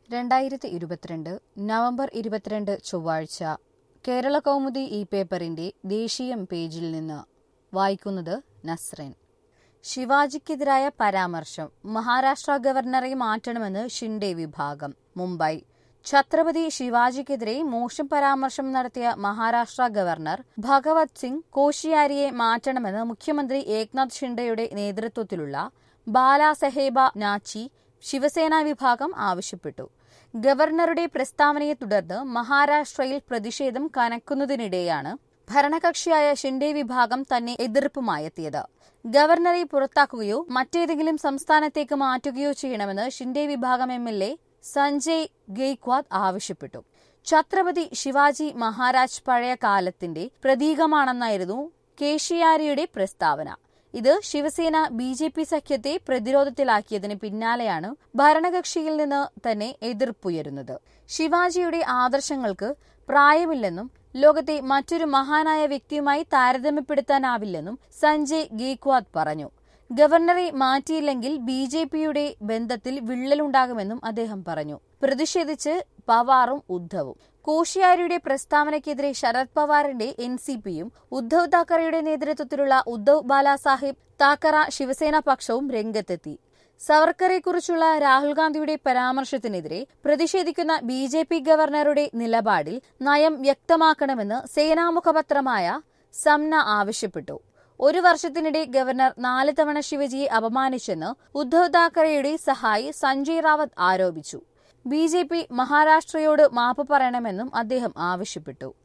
രണ്ടായിരത്തി ഇരുപത്തിരണ്ട് നവംബർ ഇരുപത്തിരണ്ട് ചൊവ്വാഴ്ച കേരള കൗമുദി ഈ പേപ്പറിന്റെ ദേശീയം പേജിൽ നിന്ന് വായിക്കുന്നത് നസ്രൻ ശിവാജിക്കെതിരായ പരാമർശം മഹാരാഷ്ട്ര ഗവർണറെ മാറ്റണമെന്ന് ഷിൻഡെ വിഭാഗം മുംബൈ ഛത്രപതി ശിവാജിക്കെതിരെ മോശം പരാമർശം നടത്തിയ മഹാരാഷ്ട്ര ഗവർണർ ഭഗവത് സിംഗ് കോഷിയാരിയെ മാറ്റണമെന്ന് മുഖ്യമന്ത്രി ഏക്നാഥ് ഷിൻഡെയുടെ നേതൃത്വത്തിലുള്ള ബാലാസഹേബ നാച്ചി ശിവസേന വിഭാഗം ആവശ്യപ്പെട്ടു ഗവർണറുടെ പ്രസ്താവനയെ തുടർന്ന് മഹാരാഷ്ട്രയിൽ പ്രതിഷേധം കനക്കുന്നതിനിടെയാണ് ഭരണകക്ഷിയായ ഷിൻഡെ വിഭാഗം തന്നെ എതിർപ്പുമായെത്തിയത് ഗവർണറെ പുറത്താക്കുകയോ മറ്റേതെങ്കിലും സംസ്ഥാനത്തേക്ക് മാറ്റുകയോ ചെയ്യണമെന്ന് ഷിൻഡെ വിഭാഗം M L A Sanjay Gaikwad ആവശ്യപ്പെട്ടു ഛത്രപതി ശിവാജി മഹാരാജ് പഴയ കാലത്തിന്റെ പ്രതീകമാണെന്നായിരുന്നു കേഷിയാരിയുടെ പ്രസ്താവന ഇത് ശിവസേന ബി ജെ പി സഖ്യത്തെ പ്രതിരോധത്തിലാക്കിയതിന് പിന്നാലെയാണ് ഭരണകക്ഷിയിൽ നിന്ന് തന്നെ എതിർപ്പുയരുന്നത് ശിവാജിയുടെ ആദർശങ്ങൾക്ക് പ്രായമില്ലെന്നും ലോകത്തെ മറ്റൊരു മഹാനായ വ്യക്തിയുമായി താരതമ്യപ്പെടുത്താനാവില്ലെന്നും സഞ്ജയ് ഗേക്വാദ് പറഞ്ഞു ഗവർണറെ മാറ്റിയില്ലെങ്കിൽ ബി ജെ പിയുടെ ബന്ധത്തിൽ വിള്ളലുണ്ടാകുമെന്നും അദ്ദേഹം പറഞ്ഞു പ്രതിഷേധിച്ച് പവാറും ഉദ്ധവും കോഷിയാരിയുടെ പ്രസ്താവനയ്ക്കെതിരെ ശരത് പവാറിന്റെ എൻ സി പിയും ഉദ്ധവ് താക്കറെയുടെ നേതൃത്വത്തിലുള്ള ഉദ്ധവ് ബാലാസാഹിബ് താക്കറ ശിവസേന പക്ഷവും രംഗത്തെത്തി സവർക്കറെക്കുറിച്ചുള്ള രാഹുൽ ഗാന്ധിയുടെ പരാമർശത്തിനെതിരെ പ്രതിഷേധിക്കുന്ന ബി ജെ പി ഗവർണറുടെ നിലപാടിൽ നയം വ്യക്തമാക്കണമെന്ന് സേനാമുഖപത്രമായ സംന ആവശ്യപ്പെട്ടു ഒരു വർഷത്തിനിടെ ഗവർണർ നാല് തവണ ശിവജിയെ അപമാനിച്ചെന്ന് ഉദ്ധവ് താക്കറെയുടെ സഹായി സഞ്ജയ് റാവത്ത് ആരോപിച്ചു ബി ജെ പി മഹാരാഷ്ട്രയോട് മാപ്പ് പറയണമെന്നും അദ്ദേഹം ആവശ്യപ്പെട്ടു